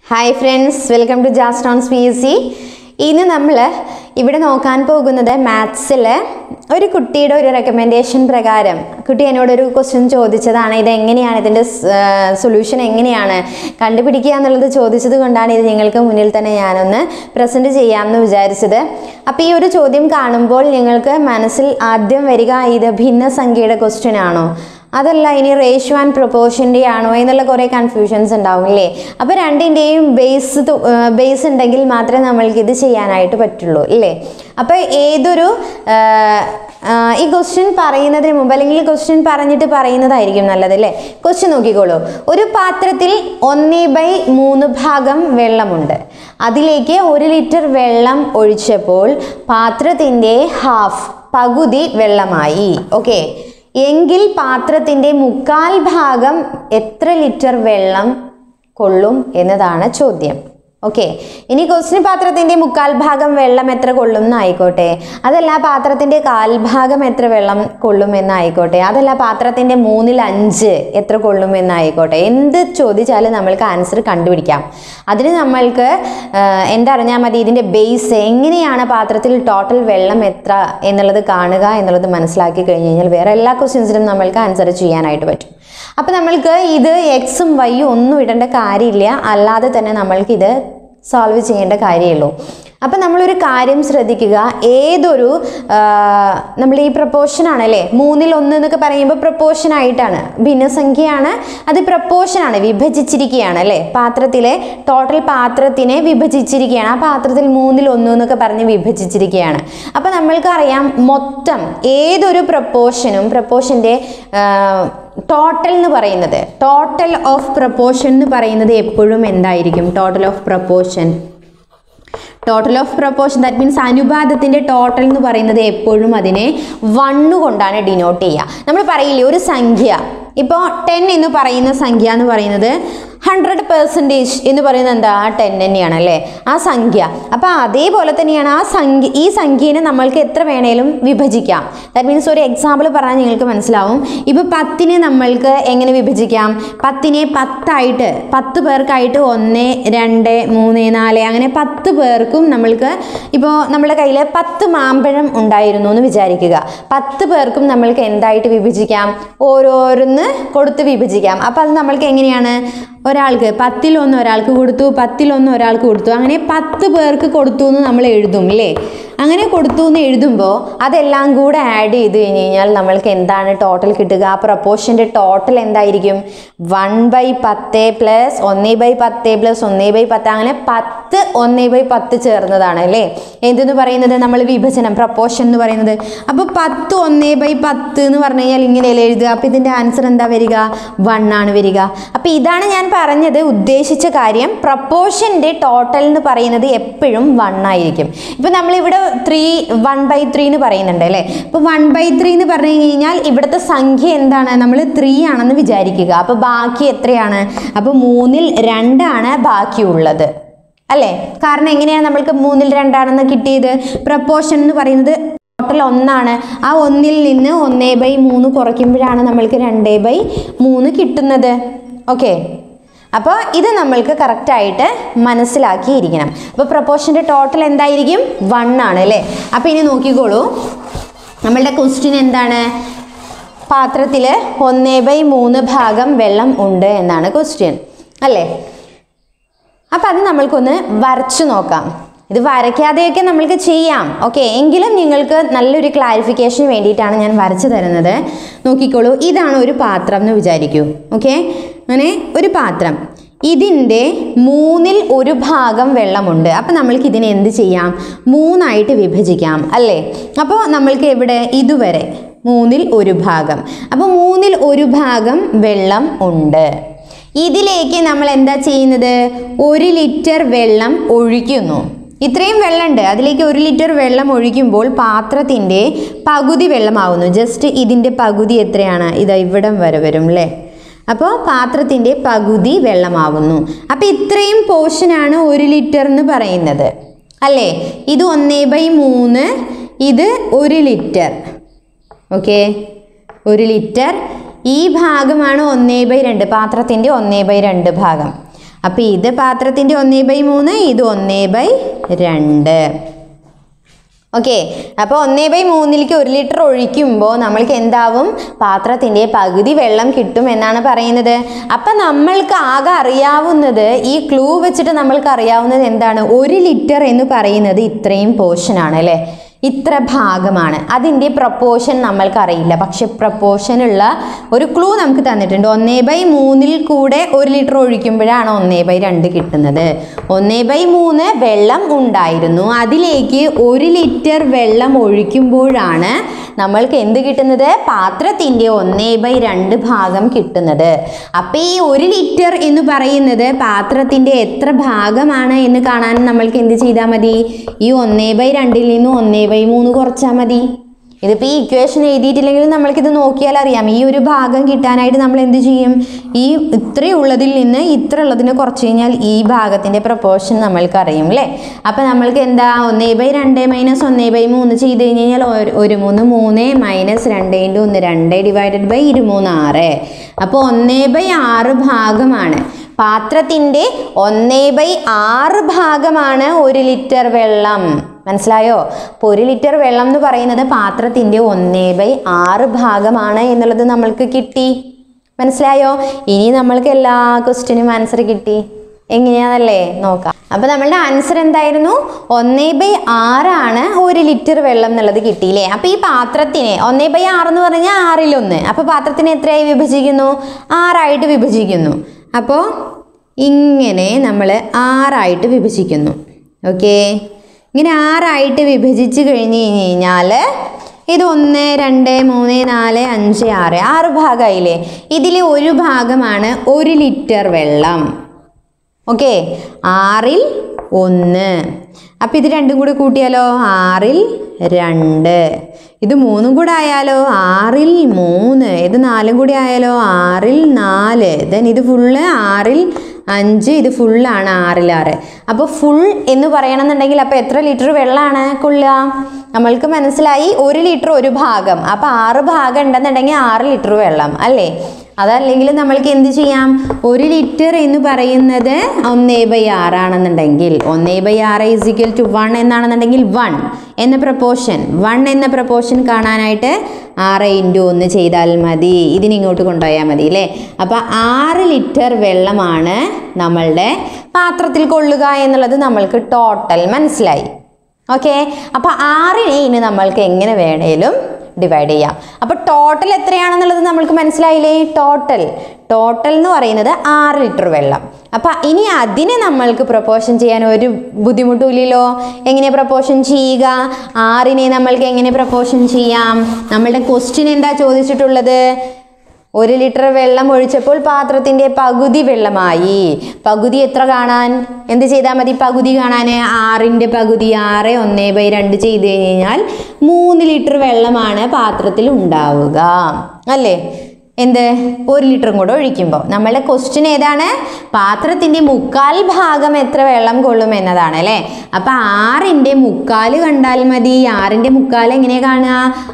hi friends welcome to ജാസ്റ്റോൺസ് P S C ഇന്ന് നമ്മൾ ഇവിടെ നോക്കാൻ പോകുന്നത് മാത്സിൽ ഒരു കുട്ടിയുടെ ഒരു റെക്കമെൻഡേഷൻ പ്രകാരം കുട്ടി എന്നോട് ഒരു ക്വസ്റ്റ്യൻ ചോദിച്ചതാണ് ഇത് എങ്ങനെയാണ് ഇതിൻ്റെ സൊല്യൂഷൻ എങ്ങനെയാണ് കണ്ടുപിടിക്കുക എന്നുള്ളത് ചോദിച്ചത് കൊണ്ടാണ് ഇത് നിങ്ങൾക്ക് മുന്നിൽ തന്നെ ഞാനൊന്ന് പ്രസൻറ്റ് ചെയ്യാമെന്ന് വിചാരിച്ചത് അപ്പോൾ ഈ ഒരു ചോദ്യം കാണുമ്പോൾ നിങ്ങൾക്ക് മനസ്സിൽ ആദ്യം വരിക ഇത് ഭിന്നസംഖ്യയുടെ ക്വസ്റ്റ്യൻ ആണോ അതല്ല ഇനി റേഷ്യോ ആൻഡ് പ്രൊപ്പോർഷൻ്റെ ആണോ എന്നുള്ള കുറേ കൺഫ്യൂഷൻസ് ഉണ്ടാവും അല്ലേ അപ്പോൾ രണ്ടിൻ്റെയും ബേസ് ബേസ് ഉണ്ടെങ്കിൽ മാത്രമേ നമ്മൾക്ക് ഇത് ചെയ്യാനായിട്ട് പറ്റുള്ളൂ അല്ലേ അപ്പോൾ ഏതൊരു ആ, ആ, ഈ ക്വസ്റ്റ്യൻ പറയുന്നതിന് മുമ്പ് അല്ലെങ്കിൽ ക്വസ്റ്റ്യൻ പറഞ്ഞിട്ട് പറയുന്നതായിരിക്കും നല്ലത് അല്ലേ ക്വസ്റ്റ്യൻ നോക്കിക്കോളൂ ഒരു പാത്രത്തിൽ ഒന്നേ ബൈ മൂന്ന് ഭാഗം വെള്ളമുണ്ട് അതിലേക്ക് ഒരു ലിറ്റർ വെള്ളം ഒഴിച്ചപ്പോൾ പാത്രത്തിൻ്റെ ഹാഫ് പകുതി വെള്ളമായി ഓക്കെ എങ്കിൽ പാത്രത്തിൻ്റെ മുക്കാൽ ഭാഗം എത്ര ലിറ്റർ വെള്ളം കൊള്ളും എന്നതാണ് ചോദ്യം ഓക്കെ ഇനി ക്വസ്റ്റ്യൻ പാത്രത്തിൻ്റെ മുക്കാൽ ഭാഗം വെള്ളം എത്ര കൊള്ളും എന്നായിക്കോട്ടെ അതല്ല പാത്രത്തിൻ്റെ കാൽഭാഗം എത്ര വെള്ളം കൊള്ളും എന്നായിക്കോട്ടെ അതല്ല പാത്രത്തിൻ്റെ മൂന്നിൽ അഞ്ച് എത്ര കൊള്ളും എന്നായിക്കോട്ടെ എന്ത് ചോദിച്ചാലും നമ്മൾക്ക് ആൻസർ കണ്ടുപിടിക്കാം അതിന് നമ്മൾക്ക് ആ, എന്തറിഞ്ഞാൽ മതി ഇതിൻ്റെ ബേസ് എങ്ങനെയാണ് പാത്രത്തിൽ ടോട്ടൽ വെള്ളം എത്ര എന്നുള്ളത് കാണുക എന്നുള്ളത് മനസ്സിലാക്കി കഴിഞ്ഞ് കഴിഞ്ഞാൽ വേറെ എല്ലാ ക്വസ്റ്റ്യൻസിനും നമ്മൾക്ക് ആൻസർ ചെയ്യാനായിട്ട് പറ്റും അപ്പോൾ നമ്മൾക്ക് ഇത് എക്സും വൈയും ഒന്നും ഇടേണ്ട കാര്യമില്ല അല്ലാതെ തന്നെ നമ്മൾക്ക് ഇത് സോൾവ് ചെയ്യേണ്ട കാര്യമുള്ളൂ അപ്പം നമ്മളൊരു കാര്യം ശ്രദ്ധിക്കുക ഏതൊരു നമ്മൾ ഈ പ്രപ്പോർഷൻ ആണല്ലേ മൂന്നിൽ ഒന്ന് എന്നൊക്കെ പറയുമ്പോൾ പ്രപ്പോർഷൻ ആയിട്ടാണ് ഭിന്നസംഖ്യയാണ് അത് പ്രപ്പോർഷൻ ആണ് വിഭജിച്ചിരിക്കുകയാണ് അല്ലേ പാത്രത്തിലെ ടോട്ടൽ പാത്രത്തിനെ വിഭജിച്ചിരിക്കുകയാണ് ആ പാത്രത്തിൽ മൂന്നിൽ ഒന്ന് എന്നൊക്കെ പറഞ്ഞ് വിഭജിച്ചിരിക്കുകയാണ് അപ്പം നമ്മൾക്കറിയാം മൊത്തം ഏതൊരു പ്രപ്പോർഷനും പ്രപ്പോർഷൻ്റെ ടോട്ടൽ എന്ന് പറയുന്നത് ടോട്ടൽ ഓഫ് പ്രപ്പോർഷൻ എന്ന് പറയുന്നത് എപ്പോഴും എന്തായിരിക്കും total of proportion total of proportion that means അനുപാതത്തിൻ്റെ ടോട്ടൽ എന്ന് പറയുന്നത് എപ്പോഴും അതിനെ വണ്ണ് കൊണ്ടാണ് ഡിനോട്ട് ചെയ്യുക നമ്മൾ പറയില്ലേ ഒരു സംഖ്യ ഇപ്പോൾ ടെൻ എന്ന് പറയുന്ന സംഖ്യ എന്ന് പറയുന്നത് ഹൺഡ്രഡ് പെർസെൻറ്റേജ് എന്ന് പറയുന്നത് എന്താ ആ ടെൻ തന്നെയാണ് അല്ലേ ആ സംഖ്യ അപ്പോൾ അതേപോലെ തന്നെയാണ് ആ സംഖ്യ ഈ സംഖ്യനെ നമ്മൾക്ക് എത്ര വേണേലും വിഭജിക്കാം ദാറ്റ് മീൻസ് ഒരു എക്സാമ്പിൾ പറഞ്ഞാൽ നിങ്ങൾക്ക് മനസ്സിലാവും ഇപ്പോൾ പത്തിനെ നമ്മൾക്ക് എങ്ങനെ വിഭജിക്കാം പത്തിനെ പത്തായിട്ട് പത്ത് പേർക്കായിട്ട് ഒന്ന് രണ്ട് മൂന്ന് നാല് അങ്ങനെ പത്ത് പേർക്കും നമ്മൾക്ക് ഇപ്പോൾ നമ്മുടെ കയ്യിൽ പത്ത് മാമ്പഴം ഉണ്ടായിരുന്നു എന്ന് വിചാരിക്കുക പത്ത് പേർക്കും നമ്മൾക്ക് എന്തായിട്ട് വിഭജിക്കാം ഓരോരോന്ന് കൊടുത്ത് വിഭജിക്കാം അപ്പോൾ അത് നമ്മൾക്ക് എങ്ങനെയാണ് ഒരാൾക്ക് പത്തിലൊന്ന് ഒരാൾക്ക് കൊടുത്തു പത്തിലൊന്ന് ഒരാൾക്ക് കൊടുത്തു അങ്ങനെ പത്ത് പേർക്ക് കൊടുത്തു എന്ന് നമ്മൾ എഴുതും അല്ലേ അങ്ങനെ കൊടുത്തു എന്ന് എഴുതുമ്പോൾ അതെല്ലാം കൂടെ ആഡ് ചെയ്ത് കഴിഞ്ഞ് കഴിഞ്ഞാൽ നമ്മൾക്ക് എന്താണ് ടോട്ടൽ കിട്ടുക ആ പ്രപ്പോർഷൻ്റെ ടോട്ടൽ എന്തായിരിക്കും വൺ ബൈ പത്ത് പ്ലസ് ഒന്നേ ബൈ പത്ത് പ്ലസ് ഒന്നേ ബൈ പത്ത് അങ്ങനെ പത്ത് ഒന്നേ ബൈ പത്ത് ചേർന്നതാണ് അല്ലേ എന്തെന്ന് പറയുന്നത് നമ്മൾ വിഭജനം പ്രപ്പോർഷൻ എന്ന് പറയുന്നത് അപ്പോൾ പത്ത് ഒന്നേ ബൈ പത്ത് എന്ന് പറഞ്ഞു കഴിഞ്ഞാൽ ഇങ്ങനെയല്ലേ എഴുതുക അപ്പോൾ ഇതിൻ്റെ ആൻസർ എന്താ വരിക വൺ ആണ് വരിക അപ്പോൾ ഇതാണ് ഞാൻ പറഞ്ഞത് ഉദ്ദേശിച്ച കാര്യം പ്രപ്പോർഷൻ്റെ ടോട്ടൽ എന്ന് പറയുന്നത് എപ്പോഴും വൺ ആയിരിക്കും ഇപ്പോൾ നമ്മളിവിടെ ത്രീ വൺ ബൈ ത്രീ എന്ന് പറയുന്നുണ്ട് അല്ലേ ഇപ്പോൾ വൺ ബൈ ത്രീ എന്ന് പറഞ്ഞു കഴിഞ്ഞാൽ ഇവിടുത്തെ സംഖ്യ എന്താണ് നമ്മൾ ത്രീ ആണെന്ന് വിചാരിക്കുക അപ്പോൾ ബാക്കി എത്രയാണ് അപ്പോൾ മൂന്നിൽ രണ്ടാണ് ബാക്കിയുള്ളത് അല്ലേ കാരണം എങ്ങനെയാണ് നമ്മൾക്ക് മൂന്നിൽ രണ്ടാണെന്ന് കിട്ടിയത് പ്രപ്പോർഷൻ എന്ന് പറയുന്നത് ടോട്ടൽ ഒന്നാണ് ആ ഒന്നിൽ നിന്ന് ഒന്നേ ബൈ മൂന്ന് കുറയ്ക്കുമ്പോഴാണ് നമ്മൾക്ക് രണ്ടേ ബൈ മൂന്ന് കിട്ടുന്നത് ഓക്കെ അപ്പോൾ ഇത് നമ്മൾക്ക് കറക്റ്റായിട്ട് മനസ്സിലാക്കിയിരിക്കണം അപ്പോൾ പ്രപ്പോർഷൻ്റെ ടോട്ടൽ എന്തായിരിക്കും വൺ ആണ് അല്ലേ അപ്പോൾ ഇനി നോക്കിക്കോളൂ നമ്മളുടെ ക്വസ്റ്റ്യൻ എന്താണ് പാത്രത്തിൽ ഒന്നേ ബൈ മൂന്ന് ഭാഗം വെള്ളം ഉണ്ട് എന്നാണ് ക്വസ്റ്റ്യൻ അല്ലേ അപ്പം അത് നമ്മൾക്കൊന്ന് വരച്ചു നോക്കാം ഇത് വരയ്ക്കാതെയൊക്കെ നമ്മൾക്ക് ചെയ്യാം ഓക്കെ എങ്കിലും നിങ്ങൾക്ക് നല്ലൊരു ക്ലാരിഫിക്കേഷന് വേണ്ടിയിട്ടാണ് ഞാൻ വരച്ചു തരുന്നത് നോക്കിക്കോളൂ ഇതാണ് ഒരു പാത്രം എന്ന് വിചാരിക്കൂ ഓക്കെ അങ്ങനെ ഒരു പാത്രം ഇതിൻ്റെ മൂന്നിൽ ഒരു ഭാഗം വെള്ളമുണ്ട് അപ്പം നമ്മൾക്ക് ഇതിനെ എന്ത് ചെയ്യാം മൂന്നായിട്ട് വിഭജിക്കാം അല്ലേ അപ്പോൾ നമ്മൾക്ക് എവിടെ ഇതുവരെ മൂന്നിൽ ഒരു ഭാഗം അപ്പോൾ മൂന്നിൽ ഒരു ഭാഗം വെള്ളം ഉണ്ട് ഇതിലേക്ക് നമ്മൾ എന്താ ചെയ്യുന്നത് ഒരു ലിറ്റർ വെള്ളം ഒഴിക്കുന്നു ഇത്രയും വെള്ളമുണ്ട് അതിലേക്ക് ഒരു ലിറ്റർ വെള്ളം ഒഴിക്കുമ്പോൾ പാത്രത്തിൻ്റെ പകുതി വെള്ളമാവുന്നു ജസ്റ്റ് ഇതിൻ്റെ പകുതി എത്രയാണ് ഇതാ ഇവിടം വരെ വരും അല്ലേ അപ്പോൾ പാത്രത്തിൻ്റെ പകുതി വെള്ളമാവുന്നു അപ്പോൾ ഇത്രയും പോർഷനാണ് ഒരു ലിറ്റർ എന്ന് പറയുന്നത് അല്ലേ ഇത് ഒന്നേ ബൈ മൂന്ന് ഇത് ഒരു ലിറ്റർ ഓക്കെ ഒരു ലിറ്റർ ഈ ഭാഗമാണ് ഒന്നേ ബൈ രണ്ട് പാത്രത്തിൻ്റെ ഒന്നേ ബൈ രണ്ട് ഭാഗം അപ്പം ഇത് പാത്രത്തിൻ്റെ ഒന്നേ ബൈ മൂന്ന് ഇത് ഒന്നേ ബൈ രണ്ട് ഓക്കെ അപ്പോൾ ഒന്നേ ബൈ മൂന്നിലേക്ക് ഒരു ലിറ്റർ ഒഴിക്കുമ്പോൾ നമ്മൾക്ക് എന്താവും പാത്രത്തിൻ്റെ പകുതി വെള്ളം കിട്ടും എന്നാണ് പറയുന്നത് അപ്പം നമ്മൾക്ക് ആകെ അറിയാവുന്നത് ഈ ക്ലൂ വെച്ചിട്ട് നമ്മൾക്ക് അറിയാവുന്നത് എന്താണ് ഒരു ലിറ്റർ എന്ന് പറയുന്നത് ഇത്രയും പോർഷനാണ് അല്ലേ ഇത്ര ഭാഗമാണ് അതിൻ്റെ പ്രപ്പോർഷൻ നമ്മൾക്ക് അറിയില്ല പക്ഷെ പ്രപ്പോർഷൻ ഉള്ള ഒരു ക്ലൂ നമുക്ക് തന്നിട്ടുണ്ട് ഒന്നേ ബൈ മൂന്നിൽ കൂടെ ഒരു ലിറ്റർ ഒഴിക്കുമ്പോഴാണ് ഒന്നേ ബൈ രണ്ട് കിട്ടുന്നത് ഒന്നേ ബൈ മൂന്ന് വെള്ളം ഉണ്ടായിരുന്നു അതിലേക്ക് ഒരു ലിറ്റർ വെള്ളം ഒഴിക്കുമ്പോഴാണ് നമ്മൾക്ക് എന്ത് കിട്ടുന്നത് പാത്രത്തിൻ്റെ ഒന്നേ ബൈ രണ്ട് ഭാഗം കിട്ടുന്നത് അപ്പോൾ ഈ ഒരു ലിറ്റർ എന്ന് പറയുന്നത് പാത്രത്തിൻ്റെ എത്ര ഭാഗമാണ് എന്ന് കാണാൻ നമ്മൾക്ക് എന്ത് ചെയ്താൽ മതി ഈ ഒന്നേ ബൈ രണ്ടിൽ നിന്ന് ഒന്നേ ബൈ മൂന്ന് കുറച്ചാൽ മതി ഇതിപ്പോൾ ഈ ഇക്വേഷൻ എഴുതിയിട്ടില്ലെങ്കിൽ നമ്മൾക്കിത് നോക്കിയാൽ അറിയാം ഈ ഒരു ഭാഗം കിട്ടാനായിട്ട് നമ്മൾ എന്ത് ചെയ്യും ഈ ഇത്രയുള്ളതിൽ നിന്ന് ഇത്ര ഉള്ളതിനെ കുറച്ച് കഴിഞ്ഞാൽ ഈ ഭാഗത്തിൻ്റെ പ്രപ്പോർഷൻ നമ്മൾക്ക് അറിയും അല്ലേ അപ്പം നമ്മൾക്ക് എന്താ ഒന്നേ ബൈ രണ്ട് മൈനസ് ഒന്നേ ബൈ മൂന്ന് ചെയ്ത് കഴിഞ്ഞ് കഴിഞ്ഞാൽ ഒരു- ഒരു മൂന്ന് മൂന്ന് മൈനസ് രണ്ട് ഇൻറ്റു ഒന്ന് രണ്ട് ഡിവൈഡഡ് ബൈ ഇരുമൂന്ന് ആറ് അപ്പോൾ ഒന്നേ ബൈ ആറ് ഭാഗമാണ് പാത്രത്തിൻ്റെ ഒന്നേ ബൈ ആറ് ഭാഗമാണ് ഒരു ലിറ്റർ വെള്ളം മനസ്സിലായോ അപ്പോൾ ഒരു ലിറ്റർ വെള്ളം എന്ന് പറയുന്നത് പാത്രത്തിൻ്റെ ഒന്നേ ബൈ ആറ് ഭാഗമാണ് എന്നുള്ളത് നമ്മൾക്ക് കിട്ടി മനസ്സിലായോ ഇനി നമ്മൾക്ക് എല്ലാ ക്വസ്റ്റിനും ആൻസർ കിട്ടി എങ്ങനെയാണല്ലേ നോക്കാം അപ്പോൾ നമ്മളുടെ ആൻസർ എന്തായിരുന്നു ഒന്നേ ബൈ ആറാണ് ഒരു ലിറ്റർ വെള്ളം എന്നുള്ളത് കിട്ടിയില്ലേ അപ്പോൾ ഈ പാത്രത്തിനെ ഒന്നേ ബൈ ആറ് എന്ന് പറഞ്ഞാൽ ആറിലൊന്ന് അപ്പോൾ പാത്രത്തിനെ എത്രയായി വിഭജിക്കുന്നു ആറായിട്ട് വിഭജിക്കുന്നു അപ്പോൾ ഇങ്ങനെ നമ്മൾ ആറായിട്ട് വിഭജിക്കുന്നു ഓക്കേ ഇങ്ങനെ ആറായിട്ട് വിഭജിച്ച് കഴിഞ്ഞ് കഴിഞ്ഞ് കഴിഞ്ഞാൽ ഇത് ഒന്ന് രണ്ട് മൂന്ന് നാല് അഞ്ച് ആറ് ആറ് ഭാഗമായില്ലേ ഇതിൽ ഒരു ഭാഗമാണ് ഒരു ലിറ്റർ വെള്ളം ഓക്കെ ആറിൽ ഒന്ന് അപ്പം ഇത് രണ്ടും കൂടി കൂട്ടിയാലോ ആറിൽ രണ്ട് ഇത് മൂന്നും കൂടെ ആയാലോ ആറിൽ മൂന്ന് ഇത് നാലും കൂടി ആയാലോ ആറിൽ നാല് ദെൻ ഇത് ഫുള്ള് ആറിൽ അഞ്ച് ഇത് ഫുള്ളാണ് ആറിൽ ആറ് അപ്പോൾ ഫുൾ എന്ന് പറയണമെന്നുണ്ടെങ്കിൽ അപ്പോൾ എത്ര ലിറ്റർ വെള്ളമാണ് കൊള്ളുക നമ്മൾക്ക് മനസ്സിലായി ഒരു ലിറ്റർ ഒരു ഭാഗം അപ്പോൾ ആറ് ഭാഗം ഉണ്ടെന്നുണ്ടെങ്കിൽ ആറ് ലിറ്റർ വെള്ളം അല്ലേ അതല്ലെങ്കിൽ നമ്മൾക്ക് എന്ത് ചെയ്യാം ഒരു ലിറ്റർ എന്ന് പറയുന്നത് ഒന്നേ ബൈ ആറാണെന്നുണ്ടെങ്കിൽ ഒന്നേ ബൈ ആറ് ഈസിക്കൽ ടു വൺ എന്നാണെന്നുണ്ടെങ്കിൽ വൺ എന്ന പ്രപ്പോർഷൻ വൺ എന്ന പ്രപ്പോർഷൻ കാണാനായിട്ട് ആറ് ഇൻറ്റു ഒന്ന് ചെയ്താൽ മതി ഇതിന് ഇങ്ങോട്ട് കൊണ്ടുപോയാൽ മതി അല്ലേ അപ്പോൾ ആറ് ലിറ്റർ വെള്ളമാണ് നമ്മളുടെ പാത്രത്തിൽ കൊള്ളുക എന്നുള്ളത് നമ്മൾക്ക് ടോട്ടൽ മനസ്സിലായി ഓക്കെ അപ്പോൾ ആറിനെ ഇനി നമ്മൾക്ക് എങ്ങനെ വേണേലും ഡിവൈഡ് ചെയ്യാം അപ്പോൾ ടോട്ടൽ എത്രയാണെന്നുള്ളത് നമ്മൾക്ക് മനസ്സിലായില്ലേ ടോട്ടൽ ടോട്ടൽ എന്ന് പറയുന്നത് ആറ് ലിറ്റർ വെള്ളം അപ്പം ഇനി അതിനെ നമ്മൾക്ക് പ്രപ്പോർഷൻ ചെയ്യാൻ ഒരു ബുദ്ധിമുട്ടുമില്ലല്ലോ എങ്ങനെ പ്രപ്പോർഷൻ ചെയ്യുക ആറിനെ നമ്മൾക്ക് എങ്ങനെ പ്രപ്പോർഷൻ ചെയ്യാം നമ്മളുടെ ക്വസ്റ്റ്യൻ എന്താ ചോദിച്ചിട്ടുള്ളത് ഒരു ലിറ്റർ വെള്ളം ഒഴിച്ചപ്പോൾ പാത്രത്തിൻ്റെ പകുതി വെള്ളമായി പകുതി എത്ര കാണാൻ എന്ത് ചെയ്താൽ മതി പകുതി കാണാൻ ആറിൻ്റെ പകുതി ആറ് ഒന്ന് ബൈ രണ്ട് ചെയ്ത് കഴിഞ്ഞാൽ മൂന്ന് ലിറ്റർ വെള്ളമാണ് പാത്രത്തിൽ ഉണ്ടാവുക അല്ലേ എന്ത് ഒരു ലിറ്ററും കൂടെ ഒഴിക്കുമ്പോൾ നമ്മളുടെ ക്വസ്റ്റ്യൻ ഏതാണ് പാത്രത്തിൻ്റെ മുക്കാൽ ഭാഗം എത്ര വെള്ളം കൊള്ളും എന്നതാണ് അല്ലേ അപ്പം ആറിൻ്റെ മുക്കാൽ കണ്ടാൽ മതി ആറിൻ്റെ മുക്കാൽ എങ്ങനെ കാണുക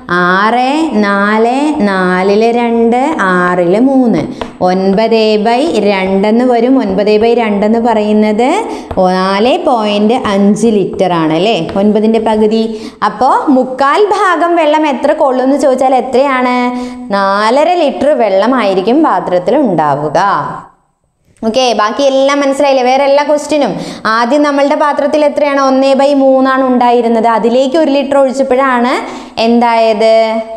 ആറ് നാല് നാലില് രണ്ട് ആറില് മൂന്ന് ഒൻപത് ബൈ രണ്ടെന്ന് വരും ഒൻപത് ബൈ രണ്ടെന്ന് പറയുന്നത് നാല് പോയിൻറ്റ് അഞ്ച് ലിറ്റർ ആണ് അല്ലേ ഒൻപതിൻ്റെ പകുതി അപ്പോൾ മുക്കാൽ ഭാഗം വെള്ളം എത്ര കൊള്ളും എന്ന് ചോദിച്ചാൽ എത്രയാണ് നാലര ലിറ്റർ വെള്ളമായിരിക്കും പാത്രത്തിൽ ഉണ്ടാവുക ഓക്കെ ബാക്കി എല്ലാം മനസ്സിലായില്ലേ വേറെ എല്ലാ ക്വസ്റ്റ്യനും ആദ്യം നമ്മളുടെ പാത്രത്തിൽ എത്രയാണ് ഒന്നേ ബൈ മൂന്നാണ് ഉണ്ടായിരുന്നത് അതിലേക്ക് ഒരു ലിറ്റർ ഒഴിച്ചപ്പോഴാണ് എന്തായത്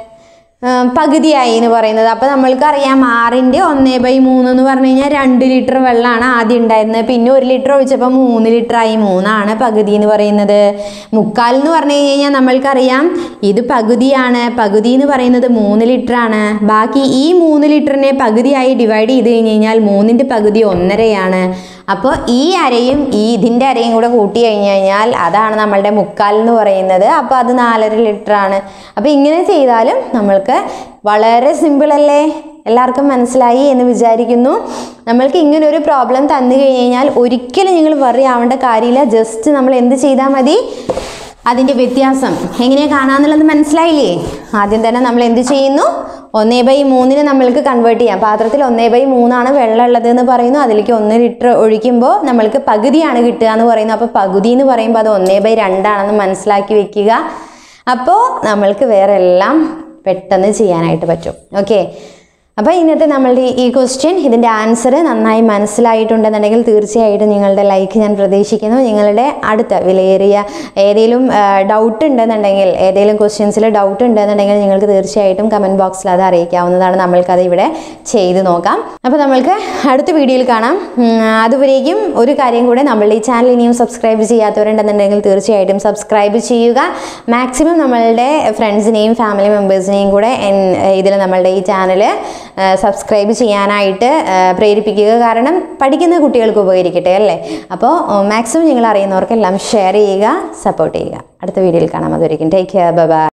ആ, പകുതിയായി എന്ന് പറയുന്നത് അപ്പോൾ നമ്മൾക്കറിയാം ആറിൻ്റെ ഒന്നേ ബൈ മൂന്ന് എന്ന് പറഞ്ഞു കഴിഞ്ഞാൽ രണ്ട് ലിറ്റർ വെള്ളമാണ് ആദ്യം ഉണ്ടായിരുന്നത് പിന്നെ ഒരു ലിറ്റർ ഒഴിച്ചപ്പോൾ മൂന്ന് ലിറ്റർ ആയി മൂന്നാണ് പകുതി എന്ന് പറയുന്നത് മുക്കാൽ എന്ന് പറഞ്ഞു കഴിഞ്ഞാൽ നമ്മൾക്കറിയാം ഇത് പകുതിയാണ് പകുതി എന്ന് പറയുന്നത് മൂന്ന് ലിറ്റർ ആണ് ബാക്കി ഈ മൂന്ന് ലിറ്ററിനെ പകുതിയായി ഡിവൈഡ് ചെയ്ത് കഴിഞ്ഞ് കഴിഞ്ഞാൽ മൂന്നിൻ്റെ പകുതി ഒന്നരയാണ് അപ്പോൾ ഈ അരയും ഈ ഇതിൻ്റെ അരയും കൂടെ കൂട്ടി കഴിഞ്ഞ് കഴിഞ്ഞാൽ അതാണ് നമ്മളുടെ മുക്കാൽ എന്ന് പറയുന്നത് അപ്പോൾ അത് നാലര ലിറ്റർ ആണ് അപ്പോൾ ഇങ്ങനെ ചെയ്താലും നമ്മൾക്ക് വളരെ സിമ്പിൾ അല്ലേ എല്ലാവർക്കും മനസ്സിലായി എന്ന് വിചാരിക്കുന്നു നമ്മൾക്ക് ഇങ്ങനെ ഒരു പ്രോബ്ലം തന്നു കഴിഞ്ഞ് കഴിഞ്ഞാൽ ഒരിക്കലും നിങ്ങൾ വറി ആവേണ്ട കാര്യമില്ല ജസ്റ്റ് നമ്മൾ എന്ത് ചെയ്താൽ മതി അതിൻ്റെ വ്യത്യാസം എങ്ങനെയാണ് കാണാന്നുള്ളത് മനസ്സിലായില്ലേ ആദ്യം തന്നെ നമ്മൾ എന്ത് ചെയ്യുന്നു ഒന്നേ ബൈ മൂന്നിന് നമ്മൾക്ക് കൺവേർട്ട് ചെയ്യാം പാത്രത്തിൽ ഒന്നേ ബൈ മൂന്നാണ് വെള്ളം ഉള്ളത് എന്ന് പറയുന്നു അതിലേക്ക് ഒന്ന് ലിറ്റർ ഒഴിക്കുമ്പോൾ നമ്മൾക്ക് പകുതിയാണ് കിട്ടുക എന്ന് പറയുന്നു അപ്പോൾ പകുതി എന്ന് പറയുമ്പോൾ അത് ഒന്നേ ബൈ രണ്ടാണെന്ന് മനസ്സിലാക്കി വെക്കുക അപ്പോൾ നമ്മൾക്ക് വേറെ എല്ലാം പെട്ടെന്ന് ചെയ്യാനായിട്ട് പറ്റും ഓക്കെ അപ്പോൾ ഇന്നത്തെ നമ്മളുടെ ഈ ക്വസ്റ്റ്യൻ ഇതിൻ്റെ ആൻസർ നന്നായി മനസ്സിലായിട്ടുണ്ടെന്നുണ്ടെങ്കിൽ തീർച്ചയായിട്ടും നിങ്ങളുടെ ലൈക്ക് ഞാൻ പ്രതീക്ഷിക്കുന്നു നിങ്ങളുടെ അടുത്ത വിലയേറിയ ഏതെങ്കിലും ഡൗട്ട് ഉണ്ടെന്നുണ്ടെങ്കിൽ ഏതെങ്കിലും ക്വസ്റ്റ്യൻസിൽ ഡൗട്ട് ഉണ്ടെന്നുണ്ടെങ്കിൽ നിങ്ങൾക്ക് തീർച്ചയായിട്ടും കമൻറ്റ് ബോക്സിൽ അത് അറിയിക്കാവുന്നതാണ് നമ്മൾക്കത് ഇവിടെ ചെയ്ത് നോക്കാം അപ്പോൾ നമ്മൾക്ക് അടുത്ത വീഡിയോയിൽ കാണാം ഉം, അതുവരേക്കും ഒരു കാര്യം കൂടെ നമ്മളുടെ ഈ ചാനൽ ഇനിയും സബ്സ്ക്രൈബ് ചെയ്യാത്തവരുണ്ടെന്നുണ്ടെങ്കിൽ തീർച്ചയായിട്ടും സബ്സ്ക്രൈബ് ചെയ്യുക മാക്സിമം നമ്മളുടെ ഫ്രണ്ട്സിനെയും ഫാമിലി മെമ്പേഴ്സിനെയും കൂടെ ഇതിൽ നമ്മളുടെ ഈ ചാനൽ സബ്സ്ക്രൈബ് ചെയ്യാനായിട്ട് ആ, പ്രേരിപ്പിക്കുക കാരണം പഠിക്കുന്ന കുട്ടികൾക്ക് ഉപകരിക്കട്ടെ അല്ലേ അപ്പോൾ മാക്സിമം നിങ്ങൾ അറിയുന്നവർക്കെല്ലാം ഷെയർ ചെയ്യുക സപ്പോർട്ട് ചെയ്യുക അടുത്ത വീഡിയോയിൽ കാണാം അതുവരെയും ടേക്ക് കെയർ ബൈ